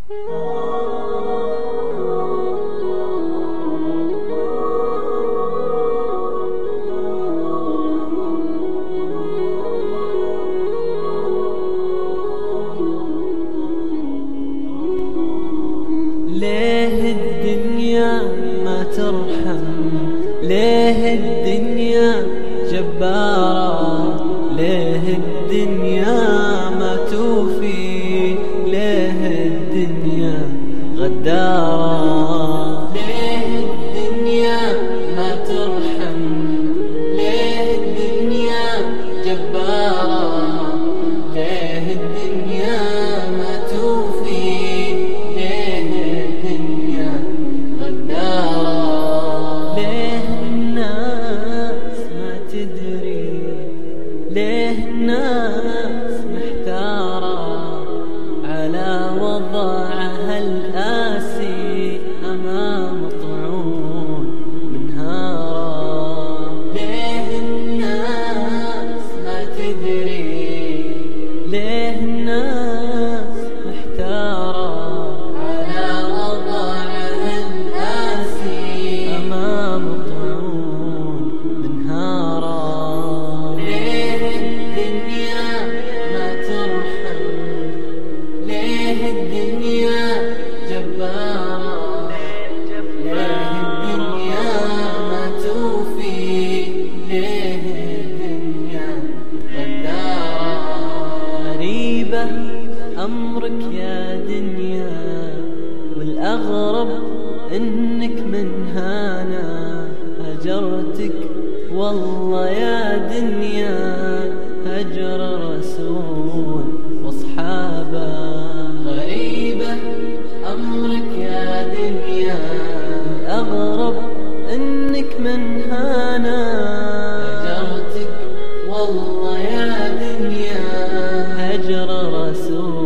ليه الدنيا ما ترحم ليه الدنيا جبارة ليه الدنيا ما توفي ليه الدنيا غدارة ليه الدنيا ما ترحم ليه الدنيا جبارة ليه الدنيا ما توفي ليه الدنيا غدارة ليه الناس ما تدري ليه الناس محتارة على وضعها الآسي أمام طعون منهارة ليه الناس ما تدري ليه الناس محتارة على وضعها الآسي أمام طعون منهارة ليه الدنيا ما ترحم ليه الدنيا جبارة ليه الدنيا ما توفي ليه الدنيا غدارة غريبة أمرك يا دنيا والأغرب إنك من هانا هجرتك والله يا دنيا هجر رسول واصحابه غريبة أمرك يا دنيا الأغرب إنك من هانا هجرتك والله يا دنيا هجر رسول